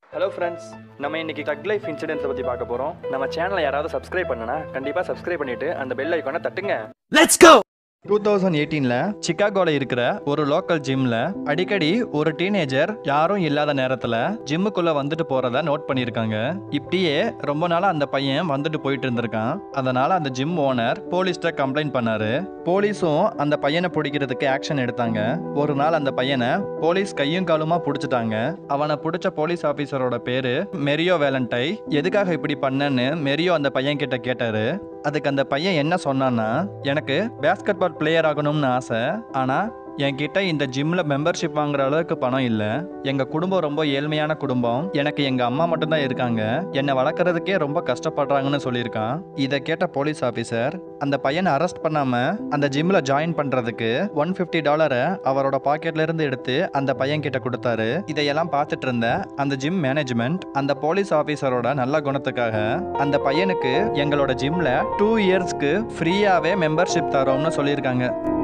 Hello friends நம்ம இன்னைக்கு தக் லைஃப் இன்சிடென்ட்ஸை பற்றி பார்க்க போகிறோம் நம்ம சேனலை யாராவது சப்ஸ்கிரைப் பண்ணனா கண்டிப்பாக சப்ஸ்கிரைப் பண்ணிட்டு அந்த பெல் ஐக்கானை தட்டுங்க Let's go! டூ தௌசண்ட் எயிட்டீனில் சிக்காகோல இருக்கிற ஒரு லோக்கல் ஜிம்ல அடிக்கடி ஒரு டீனேஜர் யாரும் இல்லாத நேரத்தில் ஜிம்முக்குள்ள வந்துட்டு போறத நோட் பண்ணியிருக்காங்க இப்படியே ரொம்ப நாளா அந்த பையன் வந்துட்டு போயிட்டு இருந்திருக்கான் அதனால அந்த ஜிம் ஓனர் போலீஸ்ட கம்ப்ளைண்ட் பண்ணாரு போலீஸும் அந்த பையனை பிடிக்கிறதுக்கு ஆக்ஷன் எடுத்தாங்க ஒரு நாள் அந்த பையனை போலீஸ் கையும் காலுமா பிடிச்சிட்டாங்க அவனை பிடிச்ச போலீஸ் ஆபீசரோட பேரு மெரியோ வேலண்டை எதுக்காக இப்படி பண்ணேன்னு மெரியோ அந்த பையன் கிட்ட கேட்டாரு அதுக்கு அந்த பையன் என்ன சொன்னான்னா எனக்கு பேஸ்கெட் பால் பிளேயர் ஆகணும்னு ஆசை ஆனா என்கிட்ட இந்த ஜிம்ல மெம்பர்ஷிப் வாங்குற அளவுக்கு பணம் இல்ல எங்க குடும்பம் ரொம்ப ஏழ்மையான குடும்பம் எனக்கு எங்க அம்மா மட்டும்தான் இருக்காங்க என்னை வளர்க்கறதுக்கே ரொம்ப கஷ்டப்படுறாங்கன்னு சொல்லியிருக்கான் இதை கேட்ட போலீஸ் ஆபீசர் அந்த பையனை அரெஸ்ட் பண்ணாம அந்த ஜிம்ல ஜாயின் பண்றதுக்கு ஒன் பிப்டி டாலரை அவரோட பாக்கெட்ல இருந்து எடுத்து அந்த பையன் கிட்ட கொடுத்தாரு இதையெல்லாம் பார்த்துட்டு இருந்த அந்த ஜிம் மேனேஜ்மெண்ட் அந்த போலீஸ் ஆபீசரோட நல்ல குணத்துக்காக அந்த பையனுக்கு எங்களோட ஜிம்ல டூ இயர்ஸ்க்கு ஃப்ரீயாவே மெம்பர்ஷிப் தரோம்னு சொல்லியிருக்காங்க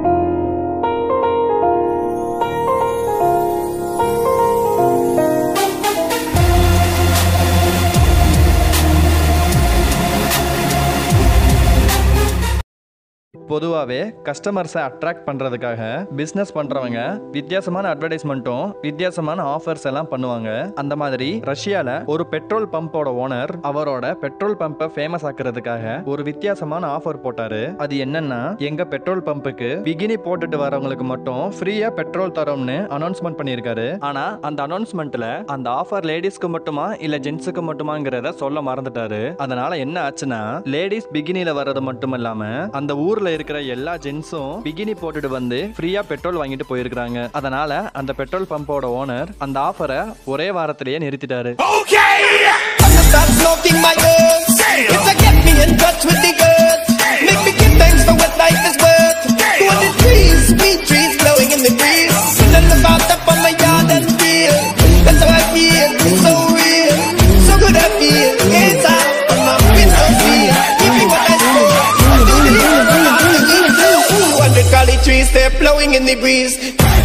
பொதுவாகவே கஸ்டமர்ஸை அட்ராக்ட் பண்ணுறதுக்காக பிஸ்னஸ் பண்ணுறவங்க வித்தியாசமான அட்வர்டைஸ்மெண்ட்டும் வித்தியாசமான ஆஃபர்ஸ் எல்லாம் பண்ணுவாங்க அந்த மாதிரி ரஷ்யாவில் ஒரு பெட்ரோல் பம்போட ஓனர் அவரோட பெட்ரோல் பம்பை ஃபேமஸ் ஆக்குறதுக்காக ஒரு வித்தியாசமான ஆஃபர் போட்டாரு அது என்னன்னா எங்க பெட்ரோல் பம்புக்கு பிகினி போட்டுட்டு வரவங்களுக்கு மட்டும் ஃப்ரீயா பெட்ரோல் தரோம்னு அனௌன்ஸ்மெண்ட் பண்ணியிருக்காரு ஆனா அந்த அனௌன்ஸ்மெண்ட்ல அந்த ஆஃபர் லேடிஸ்க்கு மட்டுமா இல்ல ஜென்ஸுக்கு மட்டுமாங்கிறத சொல்ல மறந்துட்டாரு அதனால என்ன ஆச்சுன்னா லேடிஸ் பிகினில வர்றது மட்டும் இல்லாம அந்த ஊர்ல இருக்கிற எல்லா ஜென்ஸும் பிகினி போட்டுட்டு வந்து ஃப்ரீயா பெட்ரோல் வாங்கிட்டு போயிருக்காங்க அதனால அந்த பெட்ரோல் பம்போட ஓனர் அந்த ஆஃபரை ஒரே வாரத்திலேயே நிறுத்திட்டாரு Okay! Stop smoking my goods. It's a get me in touch with the goods. Make me give thanks for what life is worth. Two the trees, sweet trees blowing in the breeze. Nothing about up on my yard and feel. That's how I feel, so real. So good I feel. It's out on my window feel. Give me what I feel. I do the little thing I do the little. Two hundred golly trees, they're blowing in the breeze.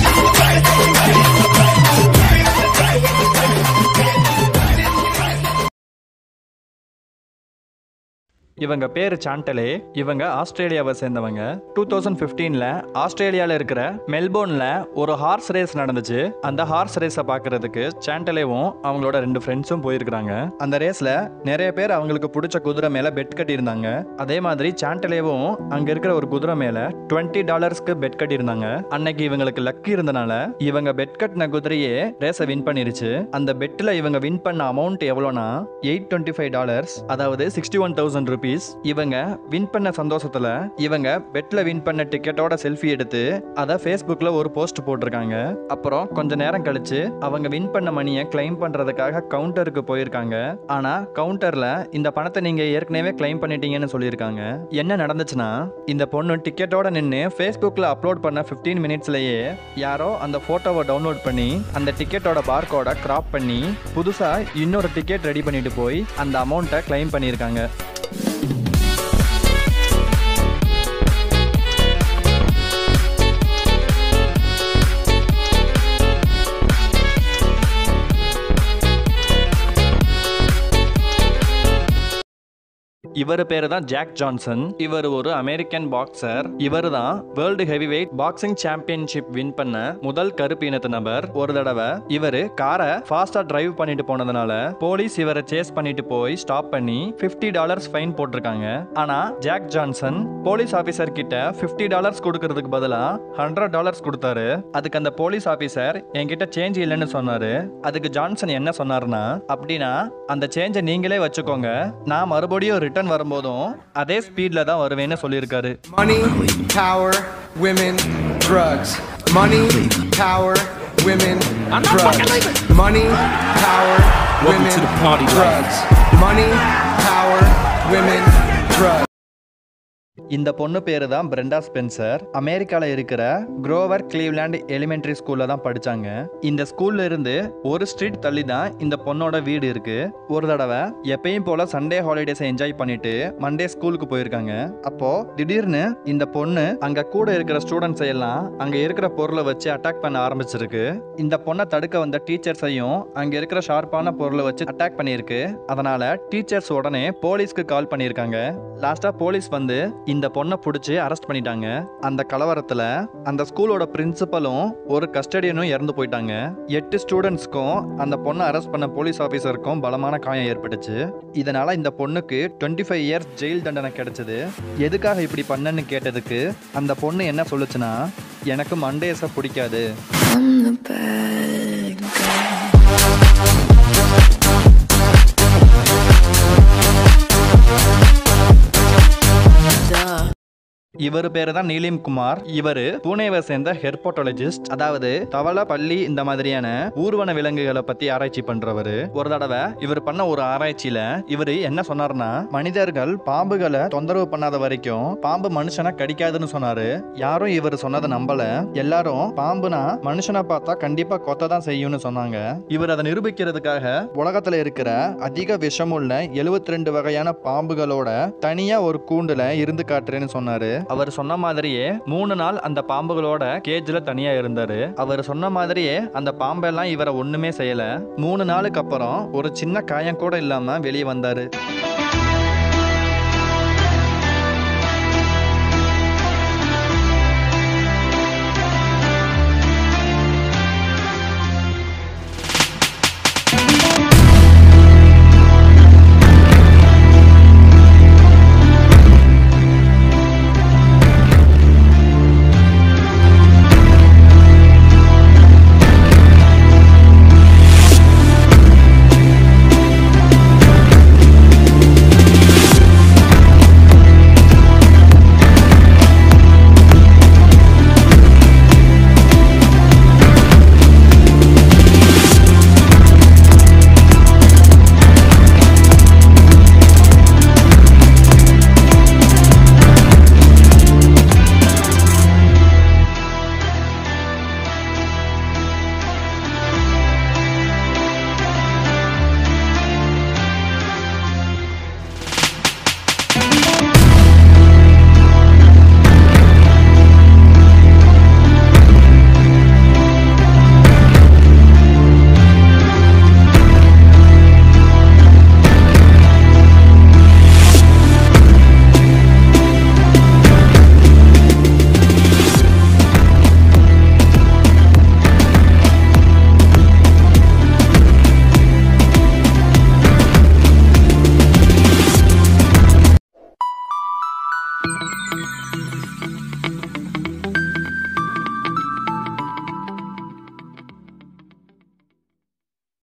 இவங்க பேரு சாண்டலே இவங்க ஆஸ்திரேலியாவை சேர்ந்தவங்க two thousand ஃபிஃப்டீனில் ஆஸ்திரேலியாவில் இருக்கிற மெல்போர்னில் ஒரு hours race நடந்துச்சு அந்த ஹார்ஸ் ரேஸை பார்க்கறதுக்கு சாண்டலேவும் அவங்களோட ரெண்டு ஃப்ரெண்ட்ஸும் போயிருக்கிறாங்க அந்த ரேஸில் நிறைய பேர் அவங்களுக்கு பிடிச்ச குதிரை மேலே பெட் கட்டியிருந்தாங்க அதே மாதிரி சாண்டலேவும் அங்கே இருக்கிற ஒரு குதிரை மேலே டுவெண்ட்டி டாலர்ஸ்க்கு பெட் கட்டியிருந்தாங்க அன்னைக்கு இவங்களுக்கு லக்கி இருந்தனால இவங்க பெட் கட்டின குதிரையே ரேஸை வின் பண்ணிருச்சு அந்த பெட்டில் இவங்க வின் பண்ண அமௌண்ட் எவ்வளோனா எயிட் டுவெண்ட்டி ஃபைவ் டாலர்ஸ் அதாவது சிக்ஸ்டி ஒன் தௌசண்ட் ருபீஸ் இவங்க வின் பண்ண சந்தோஷத்துல இவங்க பெட்ல வின் பண்ண டிக்கெட்டோட செல்ஃபி எடுத்து அதை ஃபேஸ்புக்ல ஒரு போஸ்ட் போட்டிருக்காங்க அப்புறம் கொஞ்ச நேரம் கழிச்சு அவங்க வின் பண்ண மணியை கிளைம் பண்றதுக்காக கவுண்டருக்கு போயிருக்காங்க ஆனா கவுண்டர்ல இந்த பணத்தை நீங்க ஏற்கனவே கிளைம் பண்ணிட்டீங்கன்னு சொல்லியிருக்காங்க என்ன நடந்துச்சுன்னா இந்த பொண்ணு டிக்கெட்டோட நின்று ஃபேஸ்புக்ல அப்லோட் பண்ண 15 மினிட்ஸ்லயே யாரோ அந்த போட்டோவை டவுன்லோட் பண்ணி அந்த டிக்கெட்டோட பார்கோட கிராப் பண்ணி புதுசா இன்னொரு டிக்கெட் ரெடி பண்ணிட்டு போய் அந்த அமௌண்ட்டை கிளைம் பண்ணியிருக்காங்க இவர் பேரு தான் ஜாக் ஜான்சன் இவர் ஒரு அமெரிக்கன் பாக்ஸர் இவர் தான் world heavy weight boxing championship win பண்ண முதல் கருப்பு இனத்து நபர் ஒரு தடவை இவர் காரை ஃபாஸ்டா டிரைவ் பண்ணிட்டு போனதுனால போலீஸ் இவரை சேஸ் பண்ணிட்டு போய் ஸ்டாப் பண்ணி 50 டாலர்ஸ் ஃபைன் போட்டிருக்காங்க ஆனா ஜாக் ஜான்சன் போலீஸ் ஆபீசர் கிட்ட 50 டாலர்ஸ் கொடுக்கறதுக்கு பதிலா ஹண்ட்ரட் டாலர்ஸ் கொடுத்தாரு அதுக்கு அந்த போலீஸ் ஆபீசர் என்கிட்ட சேஞ்ச் இல்லைன்னு சொன்னாரு அதுக்கு ஜான்சன் என்ன சொன்னாருன்னா அப்படின்னா அந்த சேஞ்சை நீங்களே வச்சுக்கோங்க நான் மறுபடியும் ரிட்டர்ன் வரும்போதும் அதே ஸ்பீட்ல தான் வருவேன்னு சொல்லியிருக்காரு Money, power, women, drugs. Money, power, women, drugs. Money, power, women, to the party, drugs. Money, power, women, drugs. இந்த பொண்ணு பேரு தான் பிரெண்டா ஸ்பென்சர் அமெரிக்கால இருக்கிற குரோவர் கிளீவ்லாண்ட் எலிமெண்டரி ஸ்கூல்ல தான் படிச்சாங்க இந்த ஸ்கூல்ல இருந்து ஒரு ஸ்ட்ரீட் தள்ளி தான் இந்த பொண்ணோட வீடு இருக்கு ஒரு தடவை எப்பயும் போல சண்டே ஹாலிடேஸை என்ஜாய் பண்ணிட்டு மண்டே ஸ்கூலுக்கு போயிருக்காங்க அப்போ திடீர்னு இந்த பொண்ணு அங்க கூட இருக்கிற ஸ்டூடெண்ட்ஸ் எல்லாம் அங்க இருக்கிற பொருளை வச்சு அட்டாக் பண்ண ஆரம்பிச்சிருக்கு இந்த பொண்ணை தடுக்க வந்த டீச்சர்ஸையும் அங்க இருக்கிற ஷார்ப்பான பொருளை வச்சு அட்டாக் பண்ணியிருக்கு அதனால டீச்சர்ஸ் உடனே போலீஸ்க்கு கால் பண்ணியிருக்காங்க லாஸ்டா போலீஸ் வந்து இந்த பொண்ணை பிடிச்சி அரெஸ்ட் பண்ணிட்டாங்க அந்த கலவரத்துல அந்த ஸ்கூலோட பிரின்சிபலும் ஒரு கஸ்டடியனும் இறந்து போயிட்டாங்க எட்டு ஸ்டூடெண்ட்ஸ்க்கும் அந்த பொண்ணை அரெஸ்ட் பண்ண போலீஸ் ஆஃபீஸருக்கும் பலமான காயம் ஏற்பட்டுச்சு இதனால இந்த பொண்ணுக்கு டுவெண்ட்டி ஃபைவ் இயர்ஸ் ஜெயில் தண்டனை கிடைச்சது எதுக்காக இப்படி பண்ணன்னு கேட்டதுக்கு அந்த பொண்ணு என்ன சொல்லுச்சுன்னா எனக்கு மண்டேஸை பிடிக்காது I'm the bad guy. Duh. இவர் பேரு தான் நீலிம் குமார் இவரு பூனேவை சேர்ந்த ஹெர்போட்டாலஜிஸ்ட் அதாவது தவளை பள்ளி இந்த மாதிரியான ஊர்வன விலங்குகளை பத்தி ஆராய்ச்சி பண்றவரு ஒரு தடவை இவர் பண்ண ஒரு ஆராய்ச்சியில இவர் என்ன சொன்னார்னா மனிதர்கள் பாம்புகளை தொந்தரவு பண்ணாத வரைக்கும் பாம்பு மனுஷனை கடிக்காதுன்னு சொன்னாரு யாரும் இவர் சொன்னதை நம்பல எல்லாரும் பாம்புனா மனுஷனை பார்த்தா கண்டிப்பா கொத்த தான் செய்யும்னு சொன்னாங்க இவர் அதை நிரூபிக்கிறதுக்காக உலகத்துல இருக்கிற அதிக விஷமுள்ள 72 ரெண்டு வகையான பாம்புகளோட தனியா ஒரு கூண்டுல இருந்து காட்டுறேன்னு சொன்னாரு அவர் சொன்ன மாதிரியே மூணு நாள் அந்த பாம்புகளோட கேஜ்ல தனியா இருந்தாரு அவர் சொன்ன மாதிரியே அந்த பாம்பெல்லாம் இவரை ஒண்ணுமே செய்யல மூணு நாளுக்கு அப்புறம் ஒரு சின்ன காயம் கூட இல்லாம வெளியே வந்தாரு